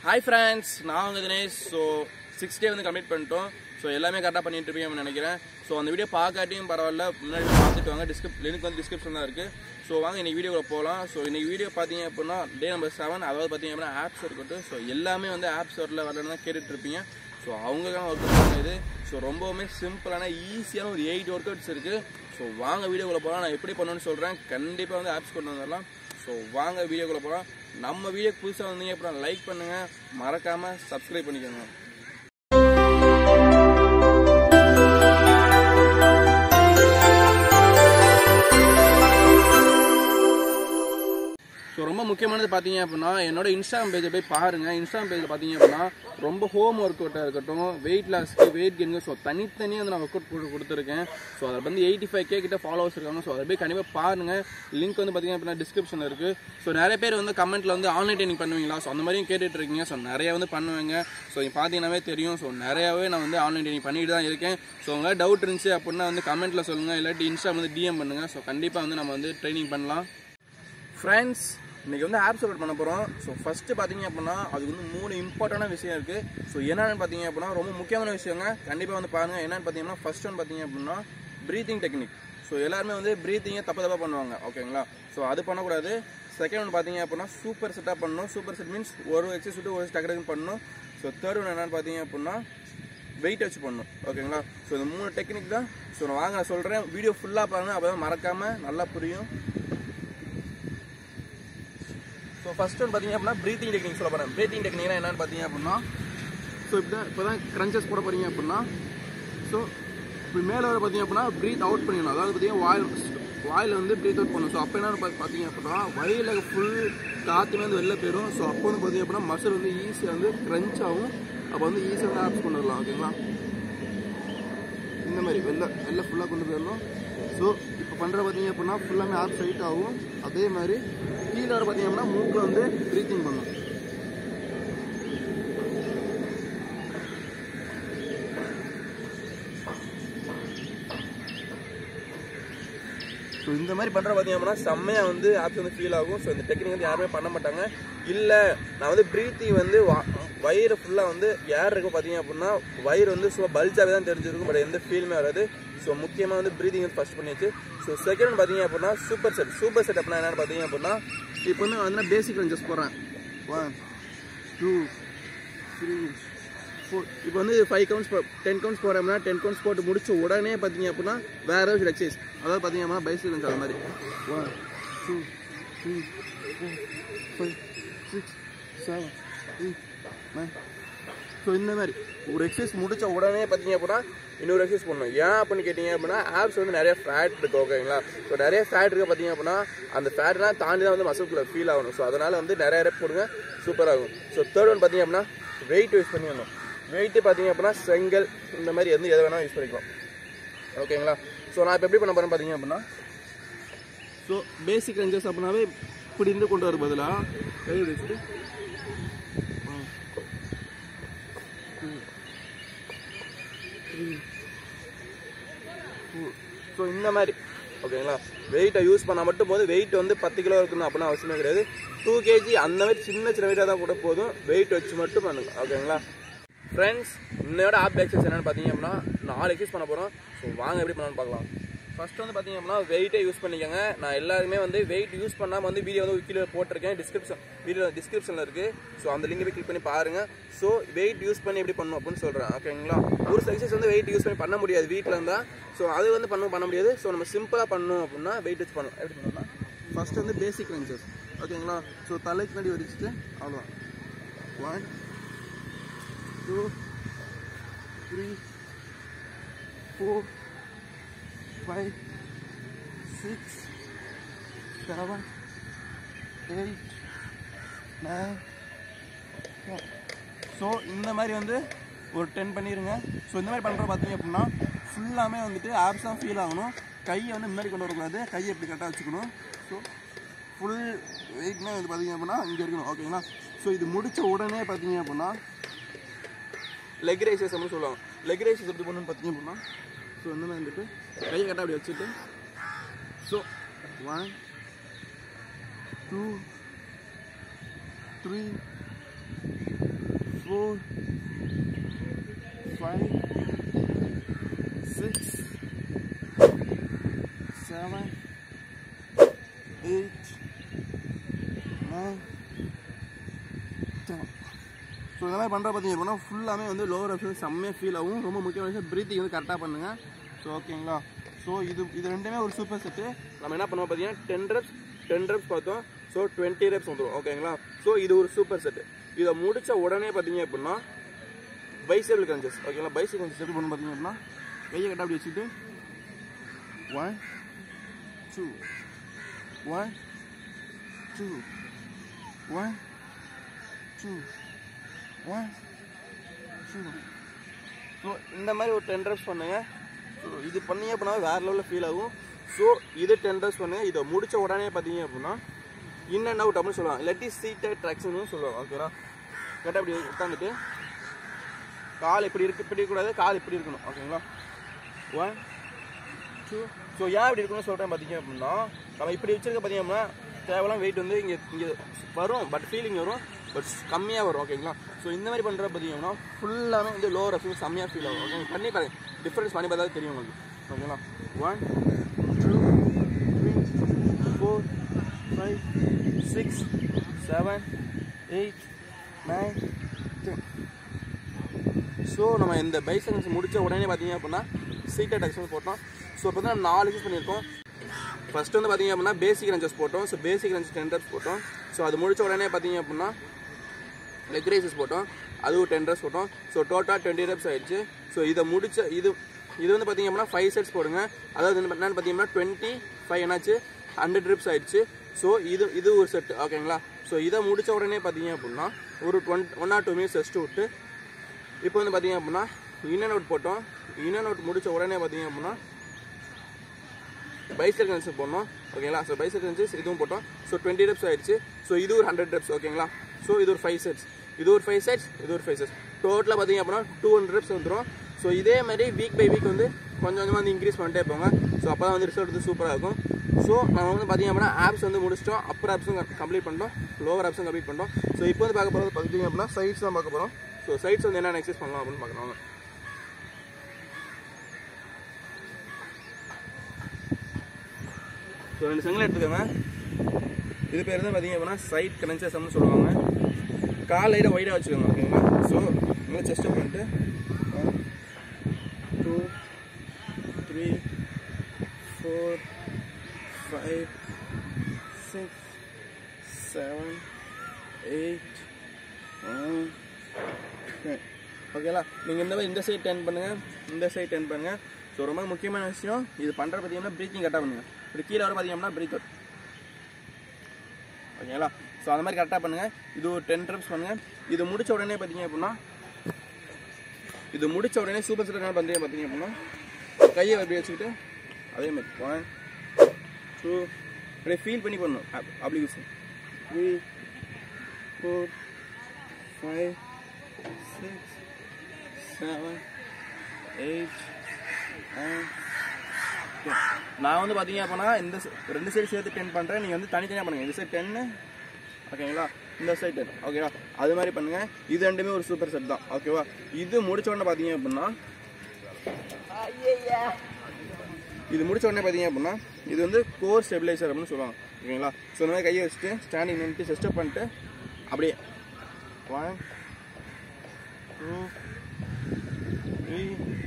hi friends நான் வந்து Dinesh so six டே வந்து கம்ப்ளீட் பண்ணிட்டோம் ஸோ எல்லாமே கரெக்டாக பண்ணிட்டு இருப்பீங்கன்னு நினைக்கிறேன் ஸோ அந்த வீடியோ பார்க்காட்டியும் பரவாயில்ல முன்னாடி போய் பார்த்துட்டு வாங்க டிஸ்கிரிப் லிங்க் வந்து டிஸ்கிரிப்ஷன் தான் இருக்குது ஸோ வாங்க இன்னைக்கு வீடியோவில் போகலாம் ஸோ இன்னைக்கு வீடியோ பார்த்தீங்க அப்படின்னா டே நம்பர் செவன் அதாவது பார்த்தீங்க அப்படின்னா ஆப்ஸ் இருக்கட்டும் ஸோ எல்லாமே வந்து ஆப்ஸ் வரல வரலன்னு தான் கேட்டுட்டு இருப்பீங்க ஸோ அவங்களுக்கான ஒர்க் அவுட் இது ஸோ ரொம்பவுமே சிம்பிளான ஈஸியான ஒரு எயிட் ஒர்க் அவுட்ஸ் இருக்குது ஸோ வாங்க வீடியோக்குள்ளே போகலாம் நான் எப்படி பண்ணணும்னு சொல்கிறேன் கண்டிப்பாக வந்து ஆப்ஸ் கொண்டு வந்துடலாம் ஸோ வாங்க வீடியோக்குள்ளே போகலாம் நம்ம வீடியோ புதுசாக வந்தீங்க அப்புறம் லைக் பண்ணுங்கள் மறக்காமல் சப்ஸ்கிரைப் பண்ணிக்கோங்க ஸோ ரொம்ப முக்கியமானது பார்த்தீங்க அப்படின்னா என்னோட இன்ஸ்டாகிராம் பேஜை போய் பாருங்கள் இன்ஸ்டாகிராம் பேஜில் பார்த்தீங்க அப்படின்னா ரொம்ப ஹோம் ஒர்க் அவுட்டாக இருக்கட்டும் வெயிட் லாஸ்க்கு வெயிட் கெயினுக்கு ஸோ தனித்தனியாக வந்து நான் ஒர்க் அவுட் போட்டு கொடுத்துருக்கேன் ஸோ அதில் வந்து எயிட்டி ஃபைவ் கே கிட்ட ஃபாலோவர்ஸ் இருக்காங்க ஸோ அதை போய் கண்டிப்பாக பாருங்கள் லிங்க் வந்து பார்த்தீங்க அப்படின்னா டிஸ்கிரிப்ஷனில் இருக்குது ஸோ நிறைய பேர் வந்து கமெண்ட்டில் வந்து ஆன்லைன் ட்ரைனிங் பண்ணுவீங்களா ஸோ அந்த மாதிரியும் கேட்டுட்டு இருக்கீங்க ஸோ நிறைய வந்து பண்ணுவேங்க ஸோ இங்கே பார்த்தீங்கன்னாவே தெரியும் ஸோ நிறையாவே நான் வந்து ஆன்லைன் ட்ரைனிங் பண்ணிட்டு தான் இருக்கேன் ஸோ உங்களால் டவுட் இருந்துச்சு அப்படின்னா வந்து கமெண்ட்டில் சொல்லுங்கள் இல்லாட்டி இன்ஸ்டா வந்து டிஎம் பண்ணுங்கள் ஸோ கண்டிப்பாக வந்து நம்ம வந்து ட்ரைனிங் பண்ணலாம் ஃப்ரெண்ட்ஸ் இன்றைக்கி வந்து ஆப்ஸ் அப்லோட் பண்ண போகிறோம் ஸோ ஃபஸ்ட்டு பார்த்தீங்க அப்படின்னா அதுக்கு வந்து மூணு இம்பார்ட்டண்டான விஷயம் இருக்குது ஸோ என்னென்னு பார்த்தீங்க அப்படின்னா ரொம்ப முக்கியமான விஷயங்க கண்டிப்பாக வந்து பாருங்கள் என்னென்னு பார்த்தீங்கன்னா ஃபர்ஸ்ட் ஒன் பார்த்தீங்க அப்படின்னா ப்ரீத்திங் டெக்னிக் ஸோ எல்லாருமே வந்து ப்ரீத்திங்கை தப்பு தப்பாக பண்ணுவாங்க ஓகேங்களா ஸோ அது பண்ணக்கூடாது செகண்ட் ஒன் பார்த்தீங்க அப்படின்னா சூப்பர் செட்டாக பண்ணணும் சூப்பர் செட் மீன்ஸ் ஒரு எக்ஸசைஸ் விட்டு ஒரு டக்கு டக்குன்னு பண்ணணும் ஸோ தேர்ட் ஒன் என்னென்னு பார்த்தீங்க அப்படின்னா வெயிட் வச்சு பண்ணணும் ஓகேங்களா ஸோ இந்த மூணு டெக்னிக் தான் ஸோ நான் வாங்க நான் சொல்கிறேன் வீடியோ ஃபுல்லாக பாருங்கள் அப்போ தான் மறக்காமல் நல்லா புரியும் ஸோ ஃபர்ஸ்ட் ஒன் பார்த்தீங்க அப்படின்னா ப்ரீத்திங் டெக்னிக் சொல்ல போகிறேன் ப்ரீத்திங் டெக்னிக்னா என்னன்னு பார்த்தீங்க அப்படின்னா ஸோ இப்போ இப்போ தான் க்ரன்ச்சஸ் போட போகிறீங்க அப்படின்னா ஸோ இப்போ மேலே வர பார்த்தீங்க அப்படின்னா ப்ரீத் அவுட் பண்ணிடணும் அதாவது பார்த்தீங்கன்னா வாயில் வாயில் வந்து ப்ரீத் அவுட் பண்ணணும் ஸோ அப்போ என்ன பார்த்து- பார்த்தீங்க அப்படின்னா வயிறில் ஃபுல் காற்றுமே வந்து வெளில போயிடும் ஸோ அப்போ வந்து பார்த்தீங்க அப்படின்னா மசில் வந்து ஈஸியாக வந்து க்ரன்ச் ஆகும் அப்போ வந்து ஈஸியாக வந்து ஆப்ஸ் கொண்டு வரலாம் ஓகேங்களா இந்த மாதிரி வெளில வெளில ஃபுல்லாக கொண்டு போயிடணும் ஸோ இப்போ பண்ணுற பார்த்தீங்க அப்படின்னா ஃபுல்லாமே ஆப் சைட் ஆகும் அதே மாதிரி கீழே வர பார்த்தீங்க அப்படின்னா மூக்கில் வந்து ப்ரீத்திங் பண்ணும் ஸோ இந்த மாதிரி பண்ணுற பார்த்தீங்க அப்படின்னா செம்மையாக வந்து ஆப்ஸ் வந்து ஃபீல் ஆகும் ஸோ இந்த டெக்னிக் வந்து யாருமே பண்ண மாட்டாங்க இல்லை நான் வந்து ப்ரீத்திங் வந்து வா- வயிறு ஃபுல்லாக வந்து ஏர் இருக்கும் பார்த்தீங்க அப்படின்னா வயிறு வந்து சும்மா பல்ஜாவே தான் தெரிஞ்சிருக்கும் பட் எந்த ஃபீலுமே வராது ஸோ முக்கியமாக வந்து ப்ரீதிங் வந்து ஃபஸ்ட் பண்ணியாச்சு ஸோ செகண்ட் பார்த்தீங்க அப்படின்னா சூப்பர் செட் சூப்பர் செட் அப்படின்னா என்னன்னு பார்த்தீங்க அப்படின்னா இப்போ வந்து வந்து பேசிக் ரேஞ்சஸ் போகிறேன் ஒன் டூ த்ரீ ஃபோர் இப்போ வந்து ஃபைவ் கவுண்ட்ஸ் டென் கவுண்ட்ஸ் போகிறோம்னா டென் கவுண்ட்ஸ் போட்டு முடிச்ச உடனே பார்த்தீங்க அப்படின்னா வேற ஏதாவது எக்ஸசைஸ் அதாவது பார்த்தீங்க அப்படின்னா பைசிக் ரேஞ்ச் அது மாதிரி one two three four five six seven eight nine so இந்த மாதிரி ஒரு எக்ஸசைஸ் முடிச்ச உடனே பார்த்தீங்க அப்படின்னா இன்னொரு எக்ஸசைஸ் பண்ணணும் ஏன் அப்படின்னு கேட்டிங்க அப்படின்னா ஆப்ஸ் வந்து நிறைய ஃபேட் இருக்கு ஓகேங்களா ஸோ நிறைய ஃபேட் இருக்கு பார்த்தீங்க அப்படின்னா அந்த ஃபேட்லாம் தாண்டி தான் வந்து மசில்குள்ள ஃபீல் ஆகணும் ஸோ அதனால வந்து நிறைய ரெப் போடுங்க சூப்பராக ஆகும் ஸோ தேர்ட் ஒன் பார்த்தீங்க அப்படின்னா வெயிட் யூஸ் பண்ணி வரணும் வெயிட்டு பார்த்தீங்க அப்படின்னா செங்கல் இந்த மாதிரி எந்த எதை வேணாலும் யூஸ் பண்ணிக்கலாம் ஓகேங்களா ஸோ நான் இப்போ எப்படி பண்ண போகிறேன் பார்த்தீங்க அப்படின்னா ஸோ பேசிக் ரேஞ்சஸ் அப்படின்னாவே இப்படி இருந்து கொண்டு வர பதிலாக கை வச்சுட்டு ஸோ இந்த மாதிரி ஓகேங்களா வெயிட்டை யூஸ் பண்ணால் மட்டும் போதும் வெயிட் வந்து பத்து கிலோ இருக்கணும் அப்படின்னு அவசியமே கிடையாது டூ கேஜி அந்த மாதிரி சின்ன சின்ன வெயிட்டாக தான் கூட போதும் வெயிட் வச்சு மட்டும் பண்ணுங்க ஓகேங்களா ஃப்ரெண்ட்ஸ் இன்னையோட ஆப் எக்ஸசைஸ் என்னென்னு பார்த்தீங்க அப்படின்னா நாலு எக்ஸசைஸ் பண்ண போகிறோம் ஸோ வாங்க எப்படி பண்ணலாம்னு பார்க்கலாம் ஃபர்ஸ்ட் வந்து பார்த்தீங்க அப்படின்னா வெயிட்டே யூஸ் பண்ணிக்கோங்க நான் எல்லாருமே வந்து வெயிட் யூஸ் பண்ணாமல் வந்து வீடியோ வந்து கீழே போட்டிருக்கேன் டிஸ்கிரிப்ஷன் வீடியோ டிஸ்கிரிப்ஷனில் இருக்குது ஸோ அந்த லிங்க் போய் கிளிக் பண்ணி பாருங்கள் ஸோ வெயிட் யூஸ் பண்ணி எப்படி பண்ணணும் அப்படின்னு சொல்கிறேன் ஓகேங்களா ஒரு சில எக்ஸசைஸ் வந்து வெயிட் யூஸ் பண்ணி பண்ண முடியாது வீட்டில் இருந்தால் ஸோ அது வந்து பண்ண பண்ண முடியாது ஸோ நம்ம சிம்பிளாக பண்ணணும் அப்படின்னா வெயிட் வச்சு பண்ணணும் எப்படி பண்ணணும்னா ஃபர்ஸ்ட் வந்து பேசிக் ரேஞ்சஸ் ஓகேங்களா ஸோ தலைக்கு முன்னாடி வச்சுட்டு அவ்வளோதான் one two three four five six seven eight nine so இந்த மாதிரி வந்து ஒரு டென் பண்ணிடுங்க ஸோ இந்த மாதிரி பண்ணுற பார்த்தீங்க அப்படின்னா ஃபுல்லாமே வந்துட்டு ஆப்ஸ் தான் ஃபீல் ஆகணும் கையை வந்து முன்னாடி கொண்டு வரக்கூடாது கையை இப்படி கரெக்டாக வச்சுக்கணும் ஸோ ஃபுல் வெயிட்மே வந்து பார்த்தீங்க அப்படின்னா இங்கே இருக்கணும் ஓகேங்களா ஸோ இது முடிச்ச உடனே பார்த்தீங்க அப்படின்னா லெக் ரைசஸ் அப்படின்னு சொல்லுவாங்க லெக் ரைசஸ் எப்படி பண்ணணும்னு பார்த்தீங்க அப்படின்னா ஸோ இந்த மாதிரி வந்துட்டு கையை கரெக்டாக அப்படி வச்சுட்டு so one two three four five six seven eight nine ten so இந்த மாதிரி பண்ணுற பார்த்தீங்க அப்படின்னா ஃபுல்லாமே வந்து லோவர் ஆப்ஷன் செம்மையாக ஃபீல் ஆகும் ரொம்ப முக்கியமான விஷயம் ப்ரீத்திங் வந்து கரெக்டாக பண்ணுங்கள் ஸோ ஓகேங்களா ஸோ இது இது ரெண்டுமே ஒரு சூப்பர் செட்டு நம்ம என்ன பண்ணுவோம் பார்த்தீங்கன்னா டென் ரெப்ஸ் டென் ரெப்ஸ் பார்த்தோம் ஸோ டுவெண்ட்டி ரெப்ஸ் வந்துடும் ஓகேங்களா ஸோ இது ஒரு சூப்பர் செட்டு இதை முடிச்ச உடனே பார்த்தீங்க அப்படின்னா பைசைக்கிள் கன்சஸ் ஓகேங்களா பைசைக்கிள் கன்சஸ் எப்படி பண்ணணும் பார்த்தீங்க அப்படின்னா கையை கட்ட அப்படி வச்சுக்கிட்டு one two one two one two one two so இந்த மாதிரி ஒரு டென் ரெப்ஸ் பண்ணுங்க ஸோ இது பண்ணீங்க அப்படின்னா வேற லெவலில் ஃபீல் ஆகும் ஸோ இது டென் ரெப்ஸ் பண்ணுங்க இதை முடிச்ச உடனே பார்த்தீங்க அப்படின்னா இன் அண்ட் அவுட் அப்படின்னு சொல்லுவாங்க இல்லாட்டி சீட்டட் ட்ராக்ஷன் சொல்லுவாங்க ஓகேவா கரெக்டாக அப்படி உட்காந்துட்டு கால் இப்படி இருக்கு இப்படி இருக்கக்கூடாது கால் இப்படி இருக்கணும் ஓகேங்களா ஒன் டூ ஸோ ஏன் இப்படி இருக்கணும்னு சொல்கிறேன் பார்த்தீங்க அப்படின்னா நம்ம இப்படி வச்சிருக்க பார்த்தீங்க அப்படின்னா தேவையான வெயிட் வந்து இங்கே இங்கே வரும் பட் ஃபீலிங் வரும் பட் கம்மியாக வரும் ஓகேங்களா ஸோ இந்த மாதிரி பண்ணுற பார்த்தீங்கன்னா ஃபுல்லாமே வந்து லோ ரெஃபிங் செம்மையாக ஃபீல் ஆகும் ஓகே பண்ணி பாருங்க டிஃப்ரென்ஸ் பண்ணி பார்த்தா தெரியும் உங்களுக்கு ஓகேங்களா one two three four five six seven eight nine ten so நம்ம இந்த பைசெக்ஸ் முடிச்ச உடனே பார்த்தீங்க அப்படின்னா சீட்டட் எக்ஸசைஸ் போட்டோம் ஸோ இப்போ தான் நம்ம நாலு எக்ஸசைஸ் பண்ணியிருக்கோம் ஃபர்ஸ்ட் வந்து பார்த்தீங்க அப்படின்னா பேசிக் ரன்சஸ் போட்டோம் so basic crunches ten reps போட்டோம் ஸோ அது முடிச்ச உடனே பார்த்தீங்க அப்படின்னா லெக் ரேசஸ் போட்டோம் அதுவும் டென் ரெப்ஸ் போட்டோம் ஸோ டோட்டலாக டுவெண்ட்டி ரெப்ஸ் ஆயிடுச்சு ஸோ இதை முடிச்ச இது இது வந்து பார்த்தீங்க அப்படின்னா ஃபைவ் செட்ஸ் போடுங்க அதாவது வந்து என்னன்னு பார்த்தீங்கன்னா டுவெண்ட்டி ஃபைவ் என்னாச்சு ஹண்ட்ரட் ரிப்ஸ் ஆயிடுச்சு ஸோ இது இது ஒரு செட் ஓகேங்களா ஸோ இதை முடிச்ச உடனே பார்த்தீங்க அப்படின்னா ஒரு twenty one or two minutes rest விட்டு இப்போ வந்து பார்த்தீங்க அப்படின்னா இன் அண்ட் அவுட் போட்டோம் இன் அண்ட் அவுட் முடிச்ச உடனே பார்த்தீங்க அப்படின்னா பைசைக்கிள் கன்சஸ் போடணும் ஓகேங்களா ஸோ பைசைக்கிள் கன்சஸ் இதுவும் போட்டோம் ஸோ டுவெண்ட்டி ரெப்ஸ் ஆயிடுச்சு ஸோ இது ஒரு ஹண்ட்ரட் ரெப்ஸ் ஓகேங்களா ஸோ இது ஒரு ஃபைவ் செட்ஸ் இது ஒரு ஃபைவ் செட்ஸ் இது ஒரு ஃபைவ் செட்ஸ் டோட்டலாக பார்த்தீங்க அப்படின்னா டூ ஹண்ட்ரட் ரெப்ஸ் வந்துடும் ஸோ இதே மாதிரி வீக் பை வீக் வந்து கொஞ்சம் கொஞ்சமாக வந்து இன்க்ரீஸ் பண்ணிட்டே போங்க ஸோ அப்போ தான் வந்து ரிசல்ட் வந்து சூப்பராக இருக்கும் ஸோ நம்ம வந்து பார்த்தீங்க அப்படின்னா ஆப்ஸ் வந்து முடிச்சிட்டோம் அப்பர் ஆப்ஸும் கம்ப்ளீட் பண்ணிட்டோம் லோவர் ஆப்ஸும் கம்ப்ளீட் பண்ணிட்டோம் ஸோ இப்போ வந்து பார்க்க போகிறது பார்த்தீங்க அப்படின்னா சைட்ஸ் தான் பார்க்க போகிறோம் ஸோ சைட்ஸ் வந்து என்னென்ன எக்ஸசைஸ் பண்ணலாம் அப்படின்னு பார்க்குறோம் ஸோ ரெண்டு செங்கல் எடுத்துக்கோங்க இது பேர் தான் பார்த்தீங்க அப்படின்னா சைட் கனெக்சஸ்னு சொல்லுவாங்க கால் லைட்டாக ஒய்டாக வச்சுக்கோங்க ஓகேங்களா ஸோ நல்லா செஸ்ட் பண்ணிட்டு one two three four five six seven eight ஓகேங்களா நீங்கள் இந்த மாதிரி இந்த சைட் டென் பண்ணுங்கள் இந்த சைட் டென் பண்ணுங்கள் ஸோ ரொம்ப முக்கியமான விஷயம் இது பண்ணுற பார்த்தீங்கன்னா ப்ரீத்திங் கரெக்டாக பண்ணுங்கள் இப்படி கீழே வர பார்த்தீங்கன்னா ப்ரீத் அவுட் ஓகேங்களா ஸோ அந்த மாதிரி கரெக்டாக பண்ணுங்கள் இது ஒரு டென் ட்ரிப்ஸ் பண்ணுங்கள் இது முடிச்ச உடனே பார்த்தீங்க அப்படின்னா இது முடிச்ச உடனே சூப்பர் செட் என்ன பண்ணுறீங்க பார்த்தீங்க அப்படின்னா கையை அப்படி வச்சுக்கிட்டு அதே மாதிரி ஒன் டூ அப்படியே ஃபீல் பண்ணி பண்ணணும் application three four five six seven eight nine நான் வந்து பார்த்தீங்க அப்படின்னா இந்த side- ரெண்டு சைடு சேர்த்து டென் பண்ணுறேன் நீங்கள் வந்து தனித்தனியாக பண்ணுங்கள் இந்த சைடு டென்னு ஓகேங்களா இந்த சைடு டென் ஓகேவா அது மாதிரி பண்ணுங்க இது ரெண்டுமே ஒரு சூப்பர் செட் தான் ஓகேவா இது முடிச்ச உடனே பார்த்தீங்க அப்படின்னா இது முடிச்ச உடனே பார்த்தீங்க அப்படின்னா இது வந்து கோர் ஸ்டெபிலைசர் அப்படின்னு சொல்லுவாங்க ஓகேங்களா ஸோ இந்த மாதிரி கையை வச்சுட்டு ஸ்டாண்டிங் நின்றுட்டு செஸ்டப் பண்ணிட்டு அப்படியே one two three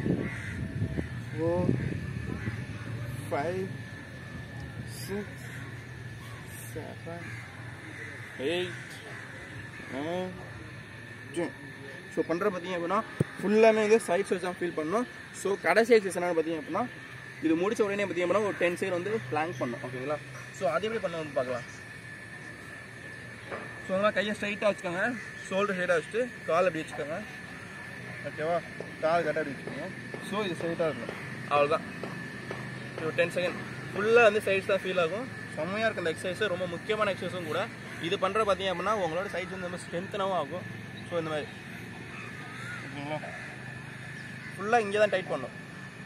four five six seven eight nine ten so பண்ணுற பார்த்தீங்க அப்படின்னா ஃபுல்லாமே வந்து சைட்ஸ் வச்சு தான் ஃபீல் பண்ணணும் ஸோ கடைசி எக்ஸசைஸ் என்ன பார்த்தீங்க அப்படின்னா இது முடிச்ச உடனே பார்த்தீங்க அப்படின்னா ஒரு டென் சைடு வந்து பிளாங்க் பண்ணணும் ஓகேங்களா ஸோ அது எப்படி பண்ணணும்னு பார்க்கலாம் ஸோ அதெல்லாம் கையை ஸ்ட்ரைட்டாக வச்சுக்கோங்க ஷோல்டர் சைடாக வச்சுட்டு கால் அப்படி வச்சுக்கோங்க ஓகேவா கால் கரெக்டாக அப்படி வச்சுக்கோங்க ஸோ இது ஸ்ட்ரைட்டாக இருக்கணும் அவ்வளோதான் ஒரு டென் செகண்ட் ஃபுல்லாக வந்து சைட்ஸ் தான் ஃபீல் ஆகும் செம்மையாக இருக்கும் இந்த எக்ஸசைஸ் ரொம்ப முக்கியமான எக்ஸசைஸும் கூட இது பண்ணுற பார்த்தீங்க அப்படின்னா உங்களோட சைட்ஸ் வந்து ரொம்ப ஸ்ட்ரென்த்தனாகவும் ஆகும் ஸோ இந்த மாதிரி ஓகேங்களா ஃபுல்லாக இங்கே தான் டைட் பண்ணும்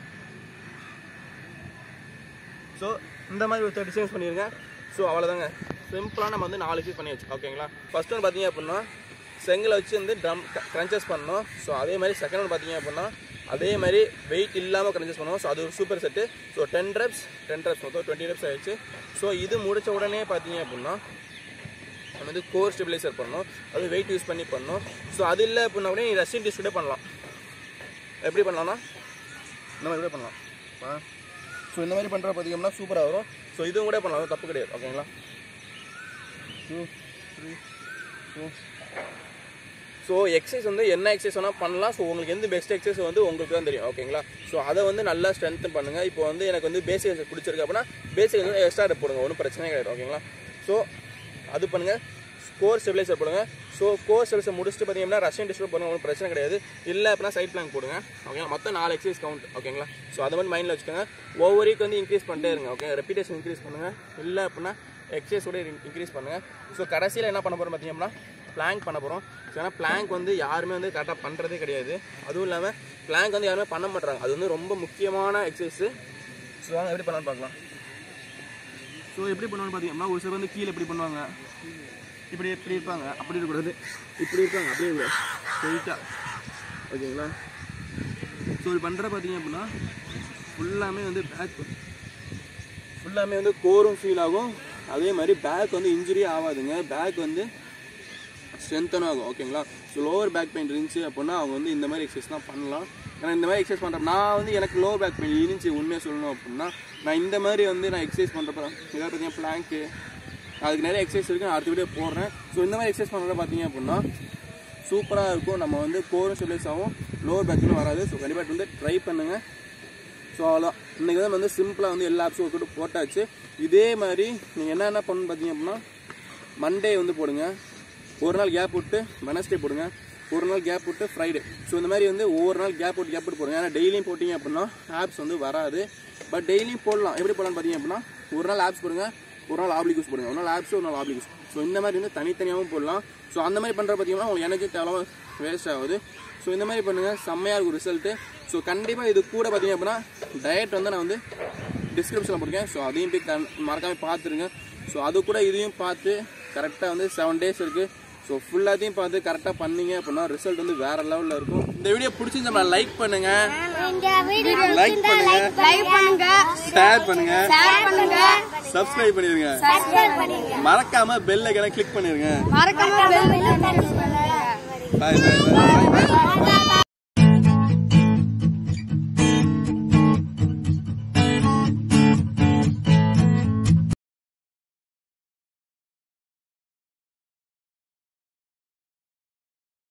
ஸோ இந்த மாதிரி ஒரு தேர்ட்டி செகண்ட்ஸ் பண்ணிடுங்க ஸோ அவ்வளோதாங்க சிம்பிளாக நம்ம வந்து நாலு எக்ஸசைஸ் பண்ணி வச்சு ஓகேங்களா ஃபர்ஸ்ட் ஒன்று பார்த்தீங்க அப்படின்னா செங்கலை வச்சு வந்து ட்ரம் க்ரன்ச்சஸ் பண்ணணும் ஸோ அதே மாதிரி செகண்ட் ஒன் பார்த்தீங்க அப்படின்னா அதே மாதிரி வெயிட் இல்லாமல் க்ரன்ச்சஸ் பண்ணுவோம் ஸோ அது ஒரு super set so ten reps ten reps மொத்தம் டுவெண்ட்டி ரெப்ஸ் ஆயிடுச்சு ஸோ இது முடிச்ச உடனே பார்த்தீங்க அப்படின்னா நம்ம வந்து கோர் ஸ்டெபிலைசர் பண்ணணும் அது வெயிட் யூஸ் பண்ணி பண்ணணும் ஸோ அது இல்லை அப்படின்னா கூட நீ ரஷ்யன் டிஸ்டே பண்ணலாம் எப்படி பண்ணலாம்னா இந்த மாதிரி கூட பண்ணலாம் ஸோ இந்த மாதிரி பண்ணுற பார்த்தீங்கன்னா சூப்பராக வரும் ஸோ இதுவும் கூட பண்ணலாம் அது தப்பு கிடையாது ஓகேங்களா two three two so exercise வந்து என்ன எக்ஸசைஸ் வேணால் பண்ணலாம் ஸோ உங்களுக்கு எந்த பெஸ்ட் எக்ஸசைஸ் வந்து உங்களுக்கு தான் தெரியும் ஓகேங்களா ஸோ அதை வந்து நல்லா ஸ்ட்ரென்த்தன் பண்ணுங்கள் இப்போ வந்து எனக்கு வந்து பேசிக் எக்ஸசைஸ் பிடிச்சிருக்கு அப்படின்னா பேசிக் வந்து எக்ஸ்ட்ரா ரெப் போடுங்க ஒன்றும் பிரச்சனை கிடையாது ஓகேங்களா ஸோ அது பண்ணுங்கள் கோர் ஸ்டெபிலைசர் போடுங்க ஸோ கோர் ஸ்டெபிலைசர் முடிச்சுட்டு பார்த்தீங்கன்னா ரஷ்யன் டிஸ்டர்ப் பண்ணுங்க ஒன்றும் பிரச்சனை கிடையாது இல்லை அப்படின்னா சைட் பிளாங்க் போடுங்க ஓகேங்களா மொத்தம் நாலு எக்ஸசைஸ் கவுண்ட் ஓகேங்களா ஸோ அதை மாதிரி மைண்டில் வச்சுக்கோங்க ஒவ்வொரு வீக் வந்து இன்க்ரீஸ் பண்ணிட்டே இருங்க ஓகே ரெப்பிடேஷன் இன்க்ரீஸ் பண்ணுங்கள் இல்லை அப்படின்னா எக்ஸசைஸ் கூட இன்க்ரீஸ் பண்ணுங்கள் ஸோ கடைசியில் என்ன பண்ண போகிறோம் பார்த்தீங்கன்னா பிளாங்க் பண்ண போகிறோம் ஸோ ஏன்னா பிளாங்க் வந்து யாருமே வந்து கரெக்டாக பண்ணுறதே கிடையாது அதுவும் இல்லாமல் பிளாங்க் வந்து யாருமே பண்ண மாட்டாங்க அது வந்து ரொம்ப முக்கியமான எக்ஸசைஸு ஸோ வாங்க எப்படி பண்ணலாம்னு பார்க்கலாம் ஸோ எப்படி பண்ணுவான்னு பார்த்தீங்கன்னா ஒரு சிலர் வந்து கீழே எப்படி பண்ணுவாங்க இப்படி இப்படி இருப்பாங்க அப்படி இருக்கக்கூடாது இப்படி இருப்பாங்க அப்படியே இருக்கக்கூடாது ஸ்ட்ரெயிட்டாக ஓகேங்களா ஸோ இது பண்ணுற பார்த்தீங்க அப்படின்னா ஃபுல்லாமே வந்து பேக் ஃபுல்லாமே வந்து கோரும் ஃபீல் ஆகும் அதே மாதிரி பேக் வந்து இன்ஜுரி ஆகாதுங்க பேக் வந்து ஸ்ட்ரென்த்தனும் ஆகும் ஓகேங்களா ஸோ லோவர் பேக் பெயின் இருந்துச்சு அப்படின்னா அவங்க வந்து இந்த மாதிரி எக்ஸசைஸ் தான் பண்ணலாம் ஏன்னா இந்த மாதிரி எக்ஸசைஸ் பண்ணுறேன் நான் வந்து எனக்கு லோவர் பேக் பெயின் இருந்துச்சு உண்மையாக சொல்லணும் அப்படின்னா நான் இந்த மாதிரி வந்து நான் எக்ஸசைஸ் பண்ணுறப்ப இதாவது பார்த்தீங்கன்னா பிளாங்க்கு அதுக்கு நிறைய எக்ஸசைஸ் இருக்குது நான் அடுத்த வீடியோ போடுறேன் ஸோ இந்த மாதிரி எக்ஸசைஸ் பண்ணுறத பார்த்தீங்க அப்படின்னா சூப்பராக இருக்கும் நம்ம வந்து கோரும் ஸ்டெபிலைஸ் ஆகும் லோவர் பேக்கிலும் வராது ஸோ கண்டிப்பாக வந்து ட்ரை பண்ணுங்கள் ஸோ அவ்வளோதான் இன்றைக்கி தான் வந்து சிம்பிளாக வந்து எல்லா ஆப்ஸும் ஒர்க் போட்டாச்சு இதே மாதிரி நீங்கள் என்னென்ன பண்ணணும் பார்த்தீங்க அப்படின்னா மண்டே வந்து போடுங்க ஒரு நாள் கேப் விட்டு வெனஸ்டே போடுங்க ஒரு நாள் கேப் விட்டு ஃப்ரைடே ஸோ இந்த மாதிரி வந்து ஒவ்வொரு நாள் கேப் விட்டு கேப் விட்டு போடுங்க ஏன்னா டெய்லியும் போட்டிங்க அப்படின்னா ஆப்ஸ் வந்து வராது பட் டெய்லியும் போடலாம் எப்படி போடலாம்னு பார்த்தீங்க அப்படின்னா ஒரு நாள் ஆப்ஸ் போடுங்க ஒரு நாள் ஆப்ளிகூஸ் போடுங்க ஒரு நாள் ஆப்ஸ் ஒரு நாள் ஆப்ளிகூஸ் ஸோ இந்த மாதிரி வந்து தனித்தனியாகவும் போடலாம் ஸோ அந்த மாதிரி பண்ணுற பார்த்தீங்கன்னா உங்களுக்கு எனர்ஜி தேவை வேஸ்ட் ஆகுது ஸோ இந்த மாதிரி பண்ணுங்கள் செம்மையாக இருக்கும் ரிசல்ட்டு ஸோ கண்டிப்பாக இது கூட பார்த்தீங்க அப்படின்னா டயட் வந்து நான் வந்து டிஸ்கிரிப்ஷனில் போட்டிருக்கேன் ஸோ அதையும் போய் கண் மறக்காமல் பார்த்துருங்க ஸோ அது கூட இதையும் பார்த்து கரெக்டாக வந்து செவன் டேஸ் இருக்குது ஸோ ஃபுல்லாத்தையும் பார்த்து கரெக்டாக பண்ணீங்க அப்படின்னா ரிசல்ட் வந்து வேற லெவலில் இருக்கும் இந்த வீடியோ பிடிச்சிருந்தா லைக் பண்ணுங்க இந்த வீடியோ லைக் பண்ணுங்க லைக் பண்ணுங்க ஷேர் பண்ணுங்க ஷேர் பண்ணுங்க சப்ஸ்கிரைப் பண்ணிருங்க சப்ஸ்கிரைப் பண்ணுங்க மறக்காம பெல் ஐக்கனை கிளிக் பண்ணிருங்க மறக்காம பெல் பட்டன் பாய் பாய் பாய் பாய்